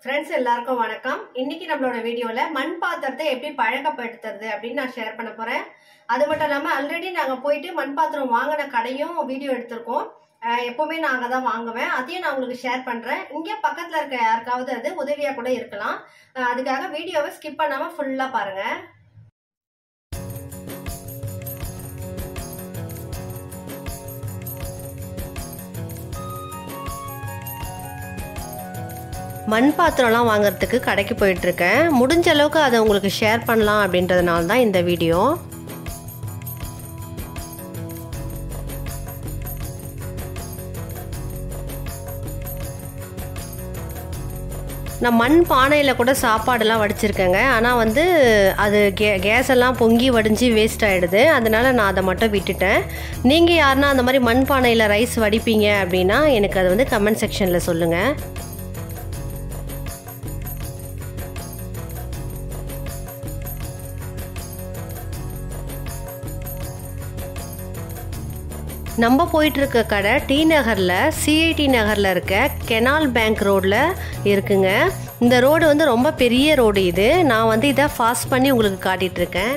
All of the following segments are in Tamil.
ஃப்ரெண்ட்ஸ் எல்லாருக்கும் வணக்கம் இன்னைக்கு நம்மளோட வீடியோல மண் பாத்திரத்தை எப்படி பழக்கப்படுத்துறது அப்படின்னு நான் ஷேர் பண்ண போறேன் அது மட்டும் இல்லாம ஆல்ரெடி நாங்க போயிட்டு மண் பாத்திரம் வாங்கின கடையும் வீடியோ எடுத்திருக்கோம் அஹ் எப்பவுமே நான் அங்கே தான் வாங்குவேன் அதையும் நான் உங்களுக்கு ஷேர் பண்றேன் இங்கே பக்கத்துல இருக்க யாருக்காவது அது உதவியா கூட இருக்கலாம் அஹ் அதுக்காக வீடியோவை ஸ்கிப் பண்ணாம ஃபுல்லா பாருங்க மண் பாத்திரம்லாம் வாங்குறதுக்கு கடைக்கு போயிட்டுருக்கேன் முடிஞ்ச அளவுக்கு அதை உங்களுக்கு ஷேர் பண்ணலாம் அப்படின்றதுனால தான் இந்த வீடியோ நான் மண் பானையில் கூட சாப்பாடெல்லாம் வடிச்சிருக்கேங்க ஆனால் வந்து அது கே கேஸ் எல்லாம் பொங்கி வடிஞ்சு வேஸ்ட் ஆகிடுது அதனால நான் அதை மட்டும் விட்டுட்டேன் நீங்கள் யாருன்னா அந்த மாதிரி மண் பானையில் ரைஸ் வடிப்பீங்க அப்படின்னா எனக்கு அதை வந்து கமெண்ட் செக்ஷனில் சொல்லுங்கள் நம்ம போயிட்டு இருக்க கடை டி நகரில் சிஐடி நகரில் இருக்க கெனால் பேங்க் ரோடில் இருக்குங்க இந்த ரோடு வந்து ரொம்ப பெரிய ரோடு இது நான் வந்து இதை ஃபாஸ்ட் பண்ணி உங்களுக்கு காட்டிட்டு இருக்கேன்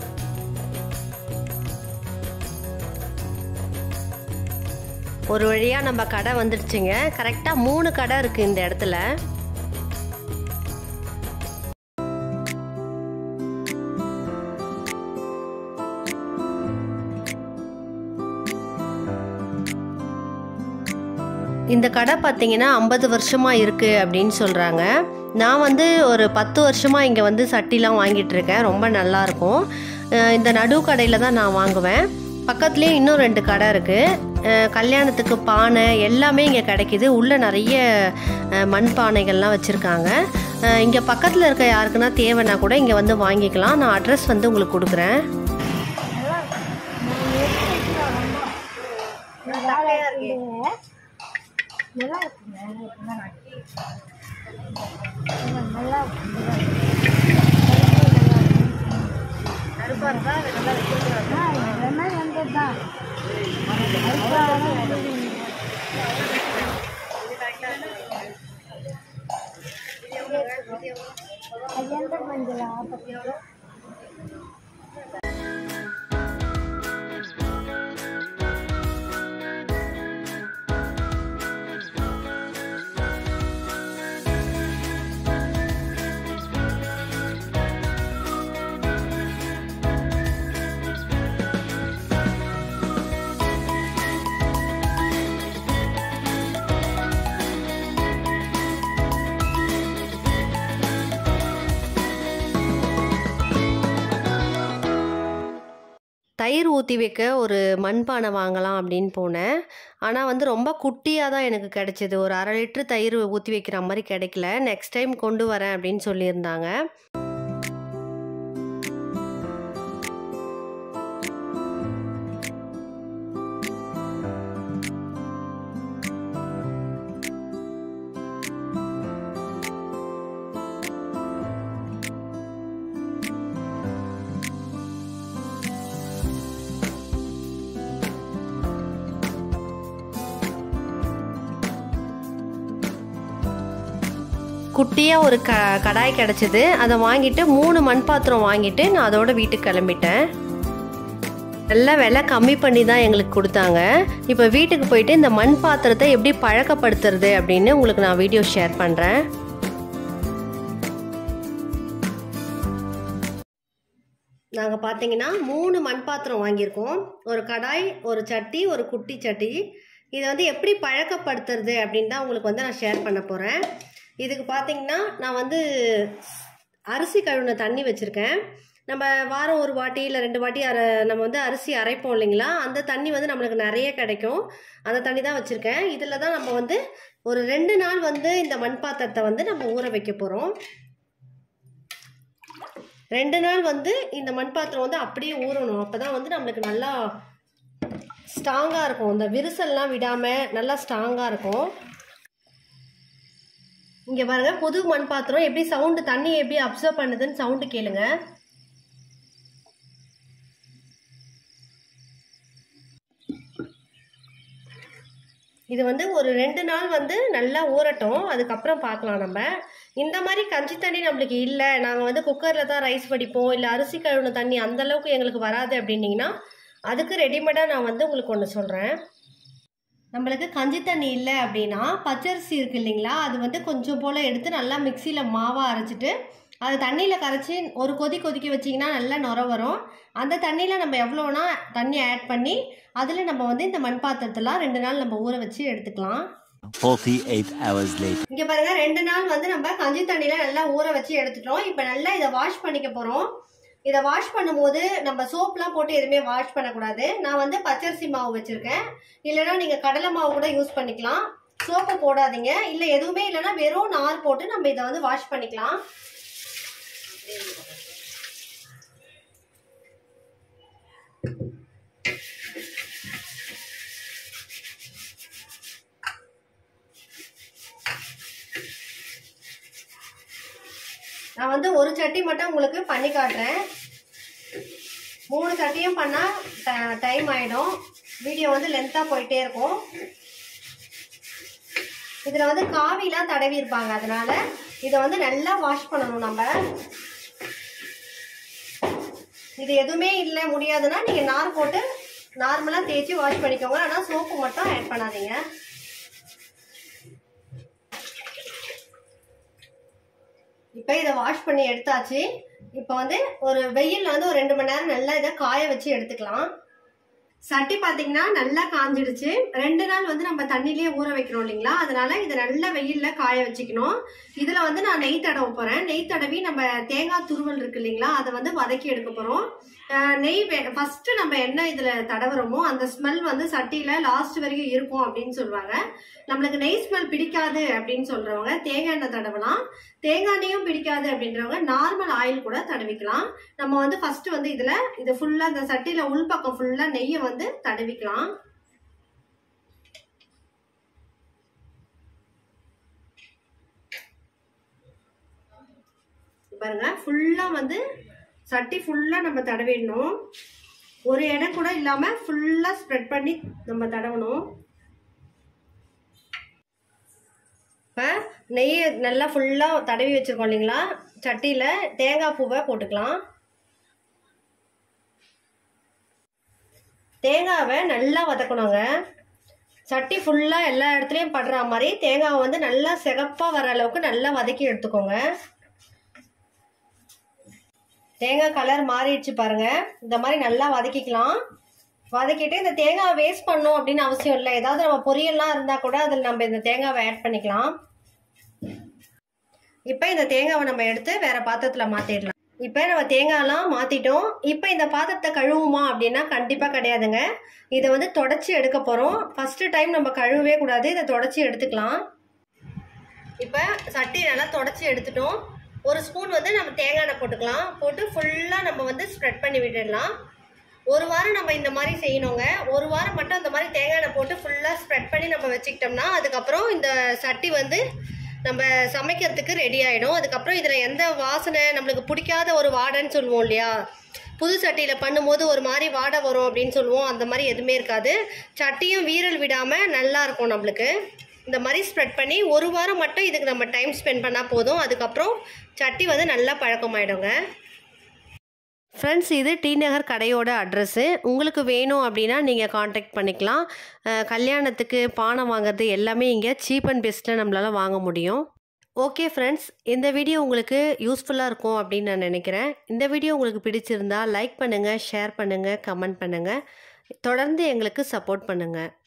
ஒரு வழியாக நம்ம கடை வந்துடுச்சுங்க கரெக்டாக மூணு கடை இருக்குது இந்த இடத்துல இந்த கடை பார்த்தீங்கன்னா ஐம்பது வருஷமாக இருக்குது அப்படின்னு சொல்கிறாங்க நான் வந்து ஒரு பத்து வருஷமாக இங்கே வந்து சட்டிலாம் வாங்கிட்டு இருக்கேன் ரொம்ப நல்லாயிருக்கும் இந்த நடு கடையில் தான் நான் வாங்குவேன் பக்கத்துலேயும் இன்னும் ரெண்டு கடை இருக்குது கல்யாணத்துக்கு பானை எல்லாமே இங்கே கிடைக்கிது உள்ளே நிறைய மண் பானைகள்லாம் வச்சுருக்காங்க இங்கே பக்கத்தில் இருக்க யாருக்குன்னா தேவைன்னா கூட இங்கே வந்து வாங்கிக்கலாம் நான் அட்ரஸ் வந்து உங்களுக்கு கொடுக்குறேன் நல்லா இருக்குங்க நல்லா எல்லாமே வந்தது தான் அது எந்த மஞ்சளா பத்தி தயிர் ஊற்றி வைக்க ஒரு மண்பானை வாங்கலாம் அப்படின்னு போனேன் ஆனால் வந்து ரொம்ப குட்டியாக தான் எனக்கு கிடைச்சிது ஒரு அரை லிட்ரு தயிர் ஊற்றி வைக்கிற மாதிரி கிடைக்கல நெக்ஸ்ட் டைம் கொண்டு வரேன் அப்படின்னு சொல்லியிருந்தாங்க குட்டியாக ஒரு க கடாய் கிடச்சிது அதை வாங்கிட்டு மூணு மண் பாத்திரம் வாங்கிட்டு நான் அதோட வீட்டுக்கு கிளம்பிட்டேன் நல்லா விலை கம்மி பண்ணி தான் எங்களுக்கு கொடுத்தாங்க இப்போ வீட்டுக்கு போயிட்டு இந்த மண் பாத்திரத்தை எப்படி பழக்கப்படுத்துறது அப்படின்னு உங்களுக்கு நான் வீடியோ ஷேர் பண்ணுறேன் நாங்கள் பார்த்தீங்கன்னா மூணு மண் பாத்திரம் வாங்கியிருக்கோம் ஒரு கடாய் ஒரு சட்டி ஒரு குட்டி சட்டி இதை வந்து எப்படி பழக்கப்படுத்துறது அப்படின்னு தான் உங்களுக்கு வந்து நான் ஷேர் பண்ண போகிறேன் இதுக்கு பார்த்தீங்கன்னா நான் வந்து அரிசி கழுவின தண்ணி வச்சுருக்கேன் நம்ம வாரம் ஒரு வாட்டி இல்லை ரெண்டு வாட்டி அரை நம்ம வந்து அரிசி அரைப்போம் இல்லைங்களா அந்த தண்ணி வந்து நம்மளுக்கு நிறைய கிடைக்கும் அந்த தண்ணி தான் வச்சுருக்கேன் இதில் தான் நம்ம வந்து ஒரு ரெண்டு நாள் வந்து இந்த மண் பாத்திரத்தை வந்து நம்ம ஊற வைக்க போகிறோம் ரெண்டு நாள் வந்து இந்த மண் பாத்திரம் வந்து அப்படியே ஊறணும் அப்போ தான் வந்து நம்மளுக்கு நல்லா ஸ்ட்ராங்காக இருக்கும் இந்த விரிசல்லாம் விடாமல் நல்லா ஸ்ட்ராங்காக இருக்கும் இங்கே பாருங்க புது மண் பாத்திரம் எப்படி சவுண்டு தண்ணி எப்படி அப்சர்வ் பண்ணுதுன்னு சவுண்டு கேளுங்க இது வந்து ஒரு ரெண்டு நாள் வந்து நல்லா ஊறட்டும் அதுக்கப்புறம் பார்க்கலாம் நம்ம இந்த மாதிரி கஞ்சி தண்ணி நம்மளுக்கு இல்லை நாங்கள் வந்து குக்கரில் தான் ரைஸ் வடிப்போம் இல்லை அரிசி கழுவுன தண்ணி அந்த அளவுக்கு எங்களுக்கு வராது அப்படின்னீங்கன்னா அதுக்கு ரெடிமேடாக நான் வந்து உங்களுக்கு ஒன்று சொல்கிறேன் நம்மளுக்கு கஞ்சி தண்ணி இல்லை அப்படின்னா பச்சரிசி இருக்கு இல்லைங்களா அது வந்து கொஞ்சம் போல் எடுத்து நல்லா மிக்சியில் மாவாக அரைச்சிட்டு அது தண்ணியில் கரைச்சி ஒரு கொதி கொதிக்க வச்சிங்கன்னா நல்லா நுர வரும் அந்த தண்ணியில் நம்ம எவ்வளோனா தண்ணி ஆட் பண்ணி அதில் நம்ம வந்து இந்த மண் பாத்திரத்தெல்லாம் ரெண்டு நாள் நம்ம ஊற வச்சு எடுத்துக்கலாம் 48 hours later. இங்க பாருங்க ரெண்டு நாள் வந்து நம்ம கஞ்சி தண்ணியில நல்லா ஊற வச்சு எடுத்துட்டோம் இப்போ நல்லா இதை வாஷ் பண்ணிக்க போறோம் இதை வாஷ் பண்ணும்போது நம்ம சோப்லாம் போட்டு எதுவுமே வாஷ் பண்ணக்கூடாது நான் வந்து பச்சரிசி மாவு வச்சிருக்கேன் இல்லைன்னா நீங்க கடலை மாவு கூட யூஸ் பண்ணிக்கலாம் சோப்பு போடாதீங்க இல்லை எதுவுமே இல்லைன்னா வெறும் நார் போட்டு நம்ம இதை வந்து வாஷ் பண்ணிக்கலாம் நான் வந்து ஒரு சட்டி மட்டும் உங்களுக்கு பண்ணி காட்டுறேன் மூணு சட்டியும் பண்ணால் டைம் ஆகிடும் வீடியோ வந்து லென்த்தாக போயிட்டே இருக்கும் இதில் வந்து காவிலாம் தடவி இருப்பாங்க அதனால இதை வந்து நல்லா வாஷ் பண்ணணும் நம்ம இது எதுவுமே இல்லை முடியாதுன்னா நீங்கள் நார் போட்டு நார்மலாக தேய்ச்சி வாஷ் பண்ணிக்கோங்க ஆனால் சோப்பு மட்டும் ஆட் பண்ணாதீங்க இப்போ இதை வாஷ் பண்ணி எடுத்தாச்சு இப்போ வந்து ஒரு வெயில்ல வந்து ஒரு ரெண்டு மணி நேரம் நல்லா இதை காய வச்சு எடுத்துக்கலாம் சட்டி பார்த்தீங்கன்னா நல்லா காஞ்சிடுச்சு ரெண்டு நாள் வந்து நம்ம தண்ணியிலேயே ஊற வைக்கிறோம் இல்லைங்களா அதனால இதை நல்லா வெயில்ல காய வச்சுக்கணும் இதுல வந்து நான் நெய் தடவ போறேன் நெய் தடவி நம்ம தேங்காய் துருவல் இருக்கு இல்லைங்களா அதை வந்து வதக்கி எடுக்க போறோம் அஹ் நெய் ஃபர்ஸ்ட் நம்ம என்ன இதுல தடவுறோமோ அந்த ஸ்மெல் வந்து சட்டியில லாஸ்ட் வரைக்கும் இருக்கும் அப்படின்னு சொல்லுவாங்க நம்மளுக்கு நெய் ஸ்மெல் பிடிக்காது அப்படின்னு சொல்றவங்க தேங்காய் எண்ணெய் தடவலாம் தேங்காய் எண்ணெயும் பிடிக்காது அப்படின்றவங்க நார்மல் ஆயில் கூட தடவிக்கலாம் நம்ம வந்து ஃபர்ஸ்ட் வந்து இதுல இது ஃபுல்லா இந்த சட்டியில உள்பக்கம் ஃபுல்லா நெய்யை வந்து தடவிக்கலாம் பாருங்க ஃபுல்லா வந்து சட்டி ஃபுல்லா நம்ம தடவிடணும் ஒரு இடம் கூட இல்லாம ஃபுல்லா ஸ்ப்ரெட் பண்ணி நம்ம தடவணும் இப்போ நெய் நல்லா ஃபுல்லாக தடவி வச்சுருக்கோம் இல்லைங்களா சட்டியில் தேங்காய் பூவை போட்டுக்கலாம் தேங்காவை நல்லா வதக்கணுங்க சட்டி ஃபுல்லாக எல்லா இடத்துலையும் படுற மாதிரி தேங்காவை வந்து நல்லா சிகப்பாக வர அளவுக்கு நல்லா வதக்கி எடுத்துக்கோங்க தேங்காய் கலர் மாறிடுச்சு பாருங்க இந்த மாதிரி நல்லா வதக்கிக்கலாம் வதக்கிட்டு இந்த தேங்காவை வேஸ்ட் பண்ணணும் அப்படின்னு அவசியம் இல்லை ஏதாவது நம்ம பொரியல்லாம் இருந்தால் கூட அதில் நம்ம இந்த தேங்காவை ஆட் பண்ணிக்கலாம் இப்போ இந்த தேங்காவை நம்ம எடுத்து வேற பாத்திரத்தில் மாற்றிடலாம் இப்போ நம்ம தேங்காயெல்லாம் மாற்றிட்டோம் இப்போ இந்த பாத்திரத்தை கழுவுமா அப்படின்னா கண்டிப்பாக கிடையாதுங்க இதை வந்து தொடச்சி எடுக்க போகிறோம் ஃபஸ்ட்டு டைம் நம்ம கழுவவே கூடாது இதை தொடச்சி எடுத்துக்கலாம் இப்போ சட்டி நல்லா தொடச்சி எடுத்துட்டோம் ஒரு ஸ்பூன் வந்து நம்ம தேங்காய் எண்ணெய் போட்டுக்கலாம் போட்டு ஃபுல்லாக நம்ம வந்து ஸ்ப்ரெட் பண்ணி விட்டுடலாம் ஒரு வாரம் நம்ம இந்த மாதிரி செய்யணுங்க ஒரு வாரம் மட்டும் இந்த மாதிரி தேங்காய் எண்ணெய் போட்டு ஃபுல்லாக ஸ்ப்ரெட் பண்ணி நம்ம வச்சுக்கிட்டோம்னா அதுக்கப்புறம் இந்த சட்டி வந்து நம்ம சமைக்கிறதுக்கு ரெடி ஆகிடும் அதுக்கப்புறம் இதில் எந்த வாசனை நம்மளுக்கு பிடிக்காத ஒரு வாடைன்னு சொல்லுவோம் இல்லையா புது சட்டியில் பண்ணும்போது ஒரு மாதிரி வாடை வரும் அப்படின்னு சொல்லுவோம் அந்த மாதிரி எதுவுமே இருக்காது சட்டியும் வீரல் விடாமல் நல்லா இருக்கும் நம்மளுக்கு இந்த மாதிரி ஸ்ப்ரெட் பண்ணி ஒரு வாரம் மட்டும் இதுக்கு நம்ம டைம் ஸ்பெண்ட் பண்ணால் போதும் அதுக்கப்புறம் சட்டி வந்து நல்லா பழக்கமாயிடுங்க ஃப்ரெண்ட்ஸ் இது டி நகர் கடையோட அட்ரஸ்ஸு உங்களுக்கு வேணும் அப்படின்னா நீங்கள் காண்டாக்ட் பண்ணிக்கலாம் அஹ் கல்யாணத்துக்கு பானை வாங்குறது எல்லாமே இங்கே சீப் அண்ட் பெஸ்ட்டில் நம்மளால் வாங்க முடியும் ஓகே ஃப்ரெண்ட்ஸ் இந்த வீடியோ உங்களுக்கு யூஸ்ஃபுல்லாக இருக்கும் அப்படின்னு நான் நினைக்கிறேன் இந்த வீடியோ உங்களுக்கு பிடிச்சிருந்தா லைக் பண்ணுங்கள் ஷேர் பண்ணுங்கள் கமெண்ட் பண்ணுங்கள் தொடர்ந்து எங்களுக்கு சப்போர்ட் பண்ணுங்கள்